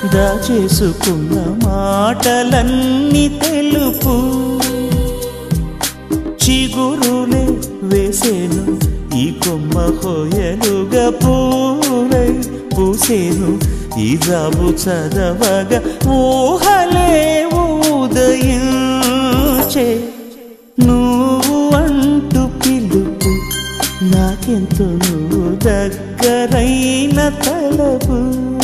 దాచేసుకున్న మాటలన్నీ తెలుపు చిగురులే వేసేను ఈ కొమ్మ హోయలుగా పూలై పూసేను ఈ జాబు చదవగా ఊహలే ఉదయించే నువ్వు అంటూ పిలుపు నాకెంతో నువ్వు దగ్గరైన తలపు